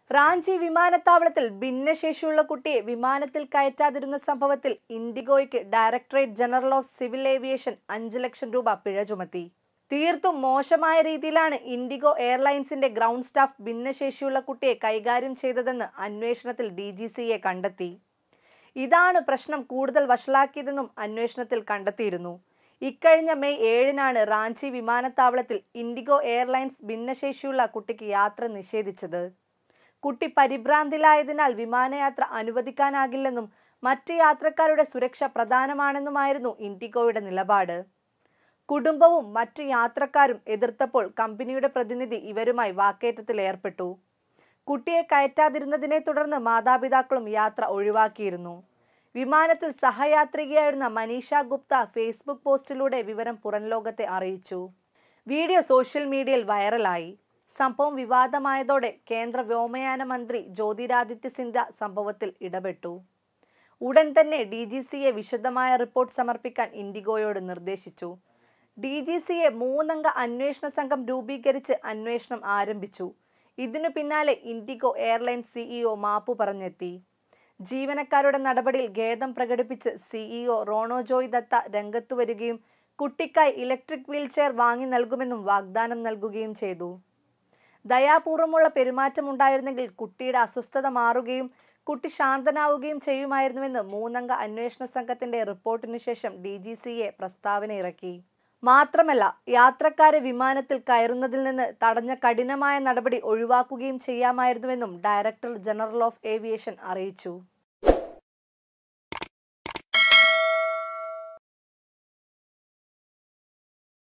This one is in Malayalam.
റാഞ്ചി വിമാനത്താവളത്തിൽ ഭിന്നശേഷിയുള്ള കുട്ടിയെ വിമാനത്തിൽ കയറ്റാതിരുന്ന സംഭവത്തിൽ ഇൻഡിഗോയ്ക്ക് Directorate General of Civil Aviation അഞ്ച് ലക്ഷം രൂപ പിഴ ചുമത്തി തീർത്തും മോശമായ രീതിയിലാണ് ഇൻഡിഗോ എയർലൈൻസിന്റെ ഗ്രൗണ്ട് സ്റ്റാഫ് ഭിന്നശേഷിയുള്ള കുട്ടിയെ കൈകാര്യം ചെയ്തതെന്ന് അന്വേഷണത്തിൽ ഡി ജി സിയെ കണ്ടെത്തി ഇതാണ് പ്രശ്നം കൂടുതൽ വഷളാക്കിയതെന്നും അന്വേഷണത്തിൽ കണ്ടെത്തിയിരുന്നു ഇക്കഴിഞ്ഞ മെയ് ഏഴിനാണ് റാഞ്ചി വിമാനത്താവളത്തിൽ ഇൻഡിഗോ എയർലൈൻസ് ഭിന്നശേഷിയുള്ള കുട്ടിക്ക് യാത്ര നിഷേധിച്ചത് കുട്ടി പരിഭ്രാന്തിലായതിനാൽ വിമാനയാത്ര അനുവദിക്കാനാകില്ലെന്നും മറ്റ് യാത്രക്കാരുടെ സുരക്ഷ പ്രധാനമാണെന്നുമായിരുന്നു ഇൻഡിഗോയുടെ നിലപാട് കുടുംബവും മറ്റു യാത്രക്കാരും എതിർത്തപ്പോൾ കമ്പനിയുടെ പ്രതിനിധി ഇവരുമായി വാക്കേറ്റത്തിൽ ഏർപ്പെട്ടു കുട്ടിയെ കയറ്റാതിരുന്നതിനെ തുടർന്ന് മാതാപിതാക്കളും യാത്ര ഒഴിവാക്കിയിരുന്നു വിമാനത്തിൽ സഹയാത്രികയായിരുന്ന മനീഷ ഗുപ്ത ഫേസ്ബുക്ക് പോസ്റ്റിലൂടെ വിവരം പുറം ലോകത്തെ അറിയിച്ചു വീഡിയോ സോഷ്യൽ മീഡിയയിൽ വൈറലായി സംഭവം വിവാദമായതോടെ കേന്ദ്ര വ്യോമയാന മന്ത്രി ജ്യോതിരാദിത്യ സിന്ധ്യ സംഭവത്തിൽ ഇടപെട്ടു ഉടൻ തന്നെ ഡി ജി സിയെ വിശദമായ റിപ്പോർട്ട് സമർപ്പിക്കാൻ ഇൻഡിഗോയോട് നിർദ്ദേശിച്ചു ഡി ജി സിയെ മൂന്നംഗ അന്വേഷണ സംഘം രൂപീകരിച്ച് അന്വേഷണം ആരംഭിച്ചു ഇതിനു പിന്നാലെ ഇൻഡിഗോ എയർലൈൻസ് സിഇഒ മാപ്പു പറഞ്ഞെത്തി ജീവനക്കാരുടെ നടപടിയിൽ ഖേദം പ്രകടിപ്പിച്ച് സിഇഒ റോണോ ജോയ് ദത്ത രംഗത്തു വരികയും കുട്ടിക്കായി ഇലക്ട്രിക് വീൽചെയർ വാങ്ങി നൽകുമെന്നും വാഗ്ദാനം നൽകുകയും ചെയ്തു ദയാപൂർവമുള്ള പെരുമാറ്റമുണ്ടായിരുന്നെങ്കിൽ കുട്ടിയുടെ അസ്വസ്ഥത മാറുകയും കുട്ടി ശാന്തനാവുകയും ചെയ്യുമായിരുന്നുവെന്ന് മൂന്നംഗ അന്വേഷണ സംഘത്തിന്റെ റിപ്പോർട്ടിനു ശേഷം ഡി ജി സിയെ പ്രസ്താവന ഇറക്കി മാത്രമല്ല യാത്രക്കാരെ വിമാനത്തിൽ കയറുന്നതിൽ നിന്ന് തടഞ്ഞ കഠിനമായ നടപടി ഒഴിവാക്കുകയും ചെയ്യാമായിരുന്നുവെന്നും ഡയറക്ടർ ജനറൽ ഓഫ് ഏവിയേഷൻ അറിയിച്ചു